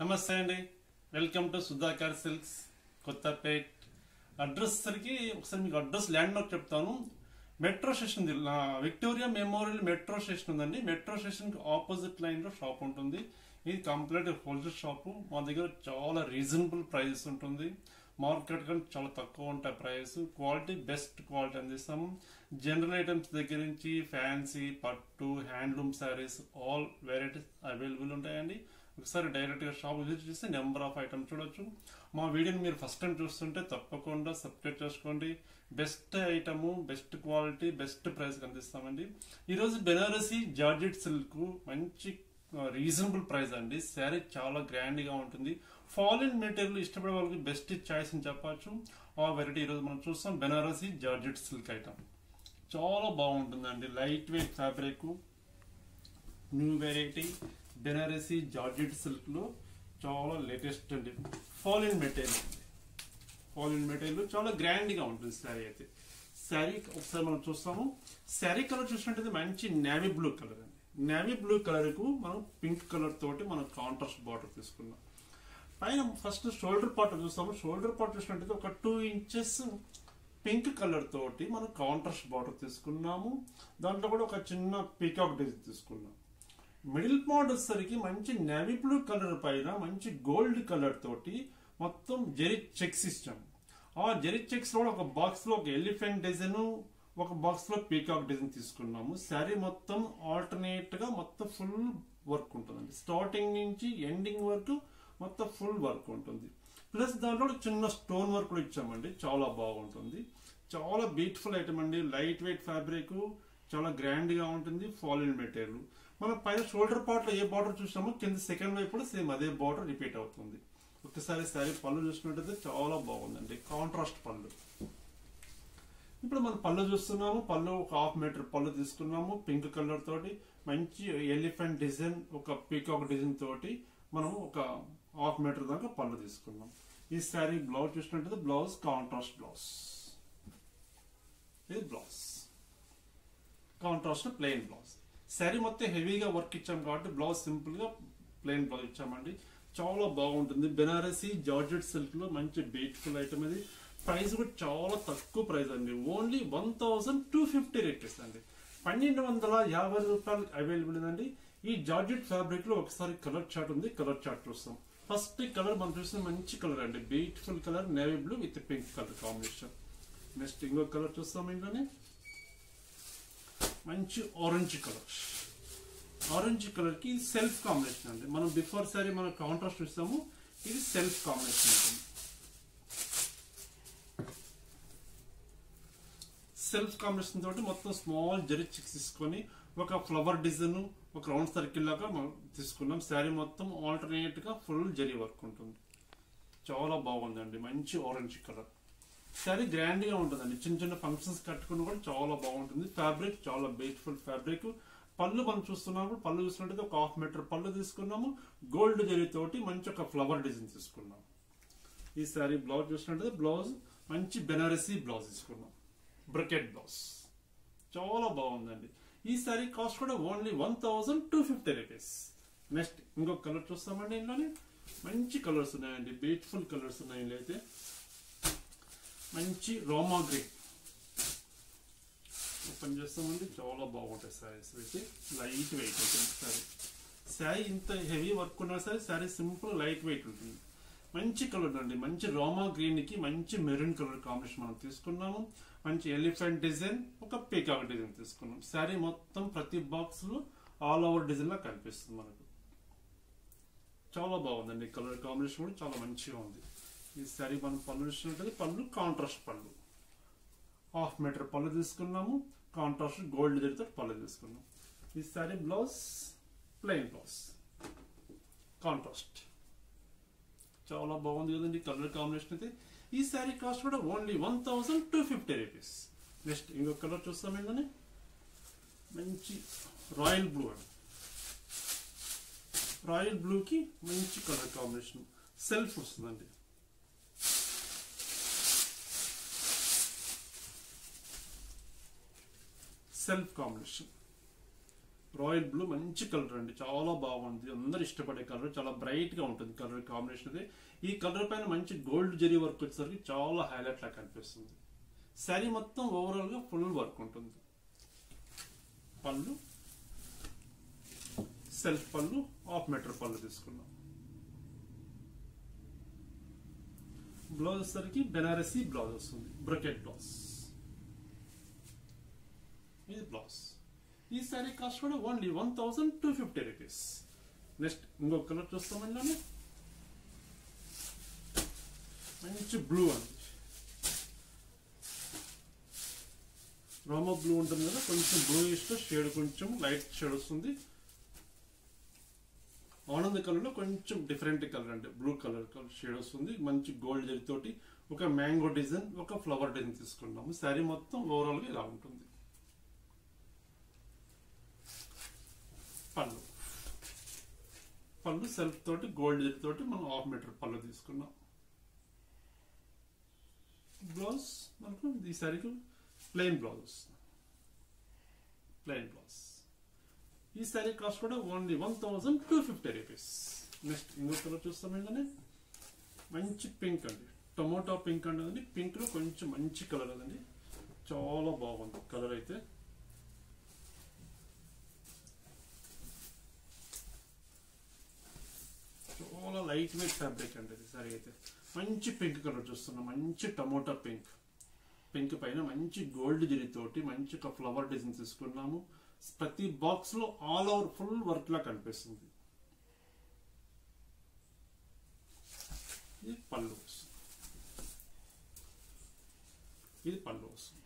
నమస్తే అండి welcome to Sudhakar silks Kothapet address సరికి ఒకసారి మీకు అడ్రస్ ల్యాండ్ మార్క్ చెప్తాను మెట్రో స్టేషన్ ఉంది నా విక్టోరియా మెమోరియల్ మెట్రో స్టేషన్ ఉందండి మెట్రో స్టేషన్ కి ఆపోజిట్ లైన్ లో షాప్ ఉంటుంది ఇది కంప్లీట్ హోల్సేల్ షాప్ మా దగ్గర చాలా రీజనబుల్ ప్రైస్ ఉంటుంది మార్కెట్ కంటే చాలా తక్కువ ఉంటాయి ప్రైస్ క్వాలిటీ బెస్ట్ క్వాలిటీ అందిస్తాము జనరల్ ఐటమ్స్ దగ్గర నుంచి ఫ్యాన్సీ పట్టు handloom saris all varieties available ఉంటాయండి ఒకసారి డైరెక్ట్ గా షాప్ విజిట్ చేస్తే నెంబర్ ఆఫ్ ఐటమ్స్ చూడొచ్చు మా వీడియోని మీరు ఫస్ట్ టైం చూస్తుంటే తప్పకుండా సబ్స్క్రైబ్ చేసుకోండి best item best quality best price అందిస్తామండి ఈరోజు బెనారసీ జార్జెట్ సిల్క్ మంచి రీజనబుల్ ప్రైస్ అండి శారీ చాలా గ్రాండ్ గా ఉంటుంది ఫాలిన్ మెటీరియల్ ఇష్టపడే వాళ్ళకి బెస్ట్ చాయిస్ అని చెప్పచ్చు ఆ వెరైటీ ఈరోజు మనం చూస్తాం బెనారసీ జార్జెట్ సిల్క్ ఐటమ్ చాలా బాగుంటుందండి light weight fabric new variety Banarasi georgette silk లో చాలా లేటెస్ట్ అండి ఫాలిన్ మెటీరియల్ ఫాలిన్ మెటీరియల్ చాలా గ్రాండ్ గా ఉంటుంది శారీ అయితే శారీ ఒకసారి మనం చూస్తాము శారీ కలర్ చూసినట్టయితే మంచి నేవీ బ్లూ కలర్ అండి నేవీ బ్లూ కలర్ కు మనం పింక్ కలర్ తోటి మనం కాంట్రాస్ట్ బార్డర్ తీసుకున్నాం పైన ఫస్ట్ షోల్డర్ పార్ట్ చూస్తాము షోల్డర్ పార్ట్ చూసినట్టయితే ఒక టూ ఇంచెస్ పింక్ కలర్ తోటి మనం కాంట్రాస్ట్ బార్డర్ తీసుకున్నాము దాంట్లో కూడా ఒక చిన్న పీకాక్ డిజైన్ తీసుకున్నాం మిడిల్ పార్ట్ వచ్చేసరికి మంచి నేవీ బ్లూ కలర్ పైన మంచి గోల్డ్ కలర్ తోటి మొత్తం జెరీ చెక్స్ ఇచ్చాము ఆ జెరీ చెక్స్ లో ఒక బాక్స్ లో ఒక ఎలిఫెంట్ డిజైన్ ఒక బాక్స్ లో పీకాక్ డిజైన్ తీసుకున్నాము శారీ మొత్తం ఆల్టర్నేట్ గా మొత్తం ఫుల్ వర్క్ ఉంటుందండి స్టార్టింగ్ నుంచి ఎండింగ్ వరకు మొత్తం ఫుల్ వర్క్ ఉంటుంది ప్లస్ దాంట్లో చిన్న స్టోన్ వర్క్ కూడా ఇచ్చామండి చాలా బాగుంటుంది చాలా బ్యూటిఫుల్ ఐటమ్ అండి లైట్ వెయిట్ ఫ్యాబ్రిక్ చాలా గ్రాండ్ గా ఉంటుంది ఫాలిన్ మెటీరియల్ మనం పైన షోల్డర్ పార్ట్ లో ఏ బార్డర్ చూసామో కింద సెకండ్ వైపు కూడా సేమ్ అదే బార్డర్ రిపీట్ అవుతుంది ఒకసారి శారీ పళ్ళు చూసినట్టయితే చాలా బాగుందండి కాంట్రాస్ట్ పళ్ళు ఇప్పుడు మనం పళ్ళు చూస్తున్నాము పళ్ళు ఒక హాఫ్ మీటర్ పళ్ళు తీసుకున్నాము పింక్ కలర్ తోటి మంచి ఎలిఫెంట్ డిజైన్ ఒక పీకాక్ డిజైన్ తోటి మనం ఒక హాఫ్ మీటర్ దాకా పళ్ళు తీసుకున్నాం ఈ శారీ బ్లౌజ్ చూసినట్టయితే బ్లౌజ్ కాంట్రాస్ట్ బ్లౌజ్ ఇది blouse contrast plain blouse sari మొత్తం హెవీగా వర్క్ ఇచ్చాం కాబట్టి బ్లౌజ్ సింపుల్ గా ప్లెయిన్ బ్లౌజ్ ఇచ్చామండి చాలా బాగుంటుంది బెనారసీ జార్జెట్ సిల్క్ లో మంచి బ్యూటిఫుల్ ఐటమ్ ఇది ప్రైస్ కూడా చాలా తక్కువ ప్రైస్ అండి only one thousand two fifty rupees అండి పన్నెండు వందల యాభై రూపాయలు అవైలబుల్ ఉందండి ఈ జార్జెట్ ఫ్యాబ్రిక్ లో ఒకసారి కలర్ చార్ట్ ఉంది కలర్ చార్ట్ చూస్తాం ఫస్ట్ కలర్ మనం చూసిన మంచి కలర్ అండి beautiful colour navy blue with pink colour combination next ఇంకో కలర్ చూస్తాం ఇంట్లోనే మంచి ఆరెంజ్ కలర్ ఆరెంజ్ కలర్ కి సెల్ఫ్ కాంబినేషన్ అండి మనం బిఫోర్ సారీ మనం కాంట్రాస్ట్ చూస్తాము ఇది సెల్ఫ్ కాంబినేషన్ ఉంటుంది సెల్ఫ్ కాంబినేషన్ తోటి మొత్తం స్మాల్ జరి చిక్స్ తీసుకొని ఒక ఫ్లవర్ డిజైన్ ఒక రౌండ్ సర్కిల్ లాగా మనం తీసుకున్నాం శారీ మొత్తం ఆల్టర్నేట్ గా ఫుల్ జరీ వర్క్ ఉంటుంది చాలా బాగుందండి మంచి ఆరెంజ్ కలర్ శారీ గ్రాండ్ గా ఉంటుందండి చిన్న చిన్న ఫంక్షన్స్ కట్టుకుని కూడా చాలా బాగుంటుంది ఫ్యాబ్రిక్ చాలా బ్యూటిఫుల్ ఫ్యాబ్రిక్ పళ్ళు మనం చూస్తున్నాము పళ్ళు చూసినట్టయితే ఒక హాఫ్ మీటర్ పళ్ళు తీసుకున్నాము గోల్డ్ జరీ తోటి మంచి ఒక ఫ్లవర్ డిజైన్ తీసుకున్నాం ఈ శారీ బ్లౌజ్ చూసినట్టయితే బ్లౌజ్ మంచి బెనారసీ బ్లౌజ్ తీసుకున్నాం బ్రకెట్ బ్లౌజ్ చాలా బాగుందండి ఈ శారీ కాస్ట్ కూడా only one thousand two fifty rupees next ఇంకొక కలర్ చూస్తామండి ఇంట్లోనే మంచి కలర్స్ ఉన్నాయండి బ్యూటిఫుల్ కలర్స్ ఉన్నాయి ఇందులో అయితే మంచి రోమా గ్రీన్ ఓపెన్ చేస్తామండి చాలా బాగుంటాయి శారీస్ అయితే లైట్ వెయిట్ ఉంటుంది శారీ శారీ ఇంత హెవీ వర్క్ ఉన్నా సరే శారీ సింపుల్ లైట్ వెయిట్ ఉంటుంది మంచి కలర్ అండి మంచి రోమా గ్రీన్ కి మంచి మెరూన్ కలర్ కాంబినేషన్ మనం తీసుకున్నాము మంచి ఎలిఫెంట్ డిజైన్ ఒక పీకాక్ డిజైన్ తీసుకున్నాం శారీ మొత్తం ప్రతి బాక్స్ లో ఆల్ ఓవర్ డిజైన్ లా కనిపిస్తుంది మనకు చాలా బాగుందండి కలర్ కాంబినేషన్ కూడా చాలా మంచిగా ఉంది ఈ శారీ మనం పళ్ళు చూసినట్లయితే పళ్ళు కాంట్రాస్ట్ పళ్ళు హాఫ్ మీటర్ పళ్ళు తీసుకున్నాము కాంట్రాస్ట్ గోల్డ్ జరిగితే పళ్ళు తీసుకున్నాం ఈ sari blouse plain blouse contrast చాలా బాగుంది కదండి కలర్ కాంబినేషన్ అయితే ఈ శారీ కాస్ట్ కూడా only one thousand two fifty rupees next ఇంకొక కలర్ చూస్తాం ఏంటని మంచి రాయల్ బ్లూ అండి రాయల్ బ్లూకి మంచి కలర్ కాంబినేషన్ సెల్ఫ్ వస్తుందండి సెల్ఫ్ కాంబినేషన్ రాయల్ బ్లూ మంచి కలర్ అండి చాలా బాగుంది అందరు ఇష్టపడే కలర్ చాలా బ్రైట్ గా ఉంటుంది కలర్ కాంబినేషన్ అది ఈ కలర్ పైన మంచి గోల్డ్ జరీ వర్క్ వచ్చేసరికి చాలా హైలైట్ లా కనిపిస్తుంది శారీ మొత్తం ఓవరాల్ గా ఫుల్ వర్క్ ఉంటుంది పళ్ళు సెల్ఫ్ పళ్ళు హాఫ్ మీటర్ పళ్ళు తీసుకున్నాం బ్లౌజ్ వచ్చేసరికి బెనారసీ బ్లౌజ్ వస్తుంది బ్రకెట్ బ్లౌజ్ ఇది బ్లౌజ్ ఈ శారీ కాస్ట్ కూడా only one thousand two fifty rupees next ఇంకొక కలర్ చూస్తామండి మంచి బ్లూ అండి రోమో బ్లూ ఉంటుంది కదా కొంచెం బ్లూ ఇష్ట షేడ్ కొంచెం లైట్ షేడ్ వస్తుంది ఆనంద్ కలర్ లో కొంచెం డిఫరెంట్ కలర్ అంటే బ్లూ కలర్ కలర్ షేడ్ వస్తుంది మంచి గోల్డ్ జరీ తోటి ఒక మ్యాంగో డిజైన్ ఒక ఫ్లవర్ డిజైన్ తీసుకున్నాము శారీ మొత్తం ఓవరాల్ గా ఇలా ఉంటుంది పళ్ళు పళ్ళు సెల్ఫ్ తోటి గోల్డ్ జరీ తోటి మనం హాఫ్ మీటర్ పళ్ళు తీసుకున్నాం బ్లౌజ్ మనకు ఈ శారీకి ప్లెయిన్ బ్లౌజ్ వస్తుంది ప్లెయిన్ బ్లౌజ్ ఈ శారీ కాస్ట్ కూడా only one thousand two fifty rupees next ఇంకొక కలర్ చూస్తాం ఏంటంటే మంచి పింక్ అండి టొమాటో పింక్ అండి పింక్ లో కొంచెం మంచి కలర్ అదండి చాలా బాగుంది కలర్ అయితే చాలా లైట్ వెయిట్ ఫ్యాబ్రిక్ అండి ఇది సరే అయితే మంచి పింక్ కలర్ చూస్తున్నాం మంచి టమోటా పింక్ పింక్ పైన మంచి గోల్డ్ తోటి మంచి ఒక ఫ్లవర్ డిజైన్ తీసుకున్నాము ప్రతి బాక్స్ లో ఆల్ ఓవర్ ఫుల్ వర్క్ లా కనిపిస్తుంది ఇది పళ్ళు వస్తుంది. ఇది పళ్ళు వస్తుంది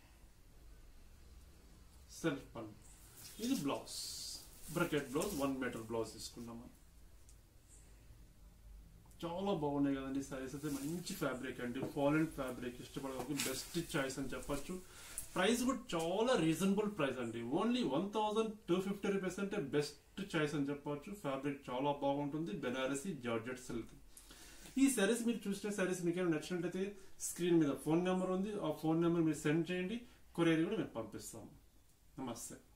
సెల్ఫ్ పళ్ళు ఇది blouse brocade blouse one metre blouse తీసుకున్నాము చాలా బాగున్నాయి కదండి సారీస్ అయితే మంచి ఫ్యాబ్రిక్ అండి ఫారెన్ ఫ్యాబ్రిక్ ఇష్టపడే వాళ్ళకి బెస్ట్ చాయిస్ అని చెప్పొచ్చు ప్రైస్ కూడా చాలా రీజనబుల్ ప్రైస్ అండి only one thousand two fifty rupees అంటే బెస్ట్ చాయిస్ అని చెప్పొచ్చు ఫ్యాబ్రిక్ చాలా బాగుంటుంది బెనారసి జార్జెట్ సిల్క్ ఈ సారీస్ మీరు చూసిన సారీస్ మీకు ఏమైనా నచ్చినట్టయితే స్క్రీన్ మీద ఫోన్ నెంబర్ ఉంది ఆ ఫోన్ నెంబర్ మీరు సెండ్ చేయండి కొరియర్ కూడా మేము పంపిస్తాము నమస్తే